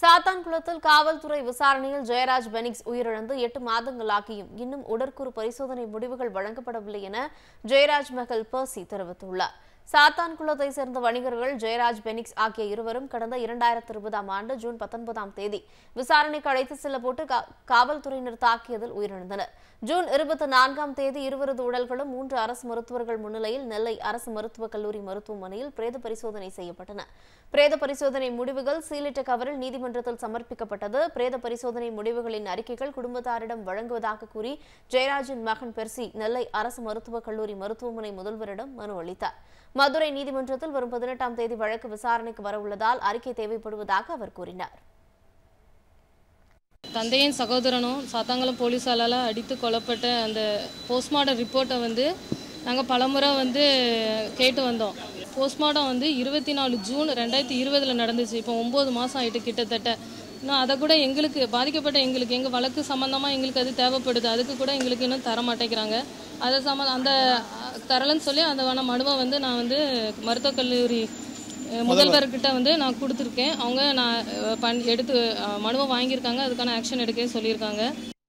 சாத்தான்குளத்தில் காவல்துறை விசாரணையில் ஜெயராஜ் பெனிக்ஸ் உயிரிழந்து எட்டு மாதங்களாகியும் இன்னும் உடற்கூறு பரிசோதனை முடிவுகள் வழங்கப்படவில்லை என ஜெயராஜ் மகள் பர்சி தெரிவித்துள்ளார் சாத்தான்குளத்தை சேர்ந்த வணிகர்கள் ஜெயராஜ் பெனிக்ஸ் ஆகிய இருவரும் கடந்த இரண்டாயிரத்தி இருபதாம் ஆண்டு ஜூன் பத்தொன்பதாம் தேதி விசாரணைக்கு அழைத்து செல்லப்பட்டு கா- காவல்துறையினர் தாக்கியதில் உயிரிழந்தனர் ஜூன் இருபத்தி நான்காம் தேதி இருவரது உடல்களும் மூன்று அரசு மருத்துவர்கள் முன்னிலையில் நெல்லை அரசு மருத்துவக் கல்லூரி மருத்துவமனையில் பிரேத பரிசோதனை செய்யப்பட்டன பிரேத பரிசோதனை முடிவுகள் சீலிட்ட கவரில் நீதிமன்றத்தில் சமர்ப்பிக்கப்பட்டது பிரேத பரிசோதனை முடிவுகளின் அறிக்கைகள் குடும்பத்தாரிடம் வழங்குவதாக கூறி ஜெயராஜின் மகன் பெர்சி நெல்லை அரசு மருத்துவக் கல்லூரி மருத்துவமனை முதல்வரிடம் மனு அளித்தார் மதுரை நீதிமன்றத்தில் வரும் பதினெட்டாம் தேதி வழக்கு விசாரணைக்கு வரவுள்ளதால் அறிக்கை தேவைப்படுவதாக அவர் கூறினார் தந்தையின் சகோதரனும் சாத்தாங்குளம் போலீஸாலால் அடித்து கொல்லப்பட்ட அந்த போஸ்ட்மார்ட்டம் ரிப்போர்ட்டை வந்து நாங்கள் பலமுறை வந்து கேட்டு வந்தோம் போஸ்ட்மார்ட்டம் வந்து இருபத்தி நாலு ஜூன் ரெண்டாயிரத்தி இருபதில் நடந்துச்சு இப்போ ஒம்பது மாதம் ஆயிட்டு கிட்டத்தட்ட இன்னும் அதை கூட எங்களுக்கு பாதிக்கப்பட்ட எங்களுக்கு எங்கள் வழக்கு சம்மந்தமாக எங்களுக்கு அது தேவைப்படுது அதுக்கு கூட எங்களுக்கு இன்னும் தர மாட்டேங்கிறாங்க அதை சம்ம அந்த அஹ், தரலன்னு சொல்லி அந்த வேணா மனுவை வந்து நான் வந்து மருத்துவக் கல்லூரி அஹ் முதல்வர்கிட்ட வந்து நான் கொடுத்துருக்கேன் அவங்க நான் அஹ், பண் எடுத்து அஹ், மனுவை வாங்கியிருக்காங்க அதுக்கான ஆக்ஷன் எடுக்க சொல்லியிருக்காங்க